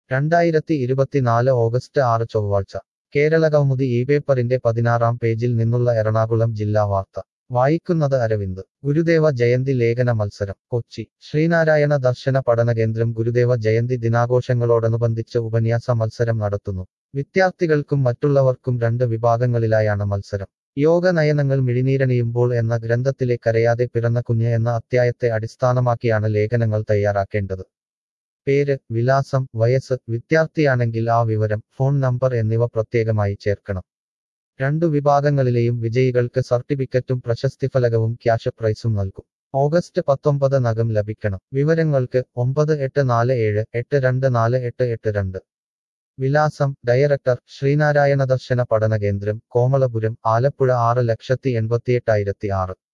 രണ്ടായിരത്തി ഇരുപത്തിനാല് ഓഗസ്റ്റ് ആറ് ചൊവ്വാഴ്ച കേരള കൗമുദി ഈ പേപ്പറിന്റെ പതിനാറാം പേജിൽ നിന്നുള്ള എറണാകുളം ജില്ലാ വാർത്ത വായിക്കുന്നത് അരവിന്ദ് ഗുരുദേവ ജയന്തി ലേഖന മത്സരം കൊച്ചി ശ്രീനാരായണ ദർശന പഠന കേന്ദ്രം ഗുരുദേവ ജയന്തി ദിനാഘോഷങ്ങളോടനുബന്ധിച്ച് ഉപന്യാസ മത്സരം നടത്തുന്നു വിദ്യാർത്ഥികൾക്കും മറ്റുള്ളവർക്കും രണ്ട് വിഭാഗങ്ങളിലായാണ് മത്സരം യോഗ നയനങ്ങൾ മിഴിനീരണിയുമ്പോൾ എന്ന ഗ്രന്ഥത്തിലെ കരയാതെ പിറന്ന കുഞ്ഞ് എന്ന അധ്യായത്തെ അടിസ്ഥാനമാക്കിയാണ് ലേഖനങ്ങൾ തയ്യാറാക്കേണ്ടത് പേര് വിലാസം വയസ്സ് വിദ്യാർത്ഥിയാണെങ്കിൽ ആ വിവരം ഫോൺ നമ്പർ എന്നിവ പ്രത്യേകമായി ചേർക്കണം രണ്ടു വിഭാഗങ്ങളിലെയും വിജയികൾക്ക് സർട്ടിഫിക്കറ്റും പ്രശസ്തിഫലകവും ക്യാഷ് പ്രൈസും നൽകും ഓഗസ്റ്റ് പത്തൊമ്പത് നകം ലഭിക്കണം വിവരങ്ങൾക്ക് ഒമ്പത് എട്ട് നാല് ഏഴ് എട്ട് രണ്ട് നാല് എട്ട് എട്ട് രണ്ട് വിലാസം ഡയറക്ടർ ശ്രീനാരായണ ദർശന പഠന കേന്ദ്രം കോമളപുരം ആലപ്പുഴ ആറ് ലക്ഷത്തി എൺപത്തിയെട്ടായിരത്തി ആറ്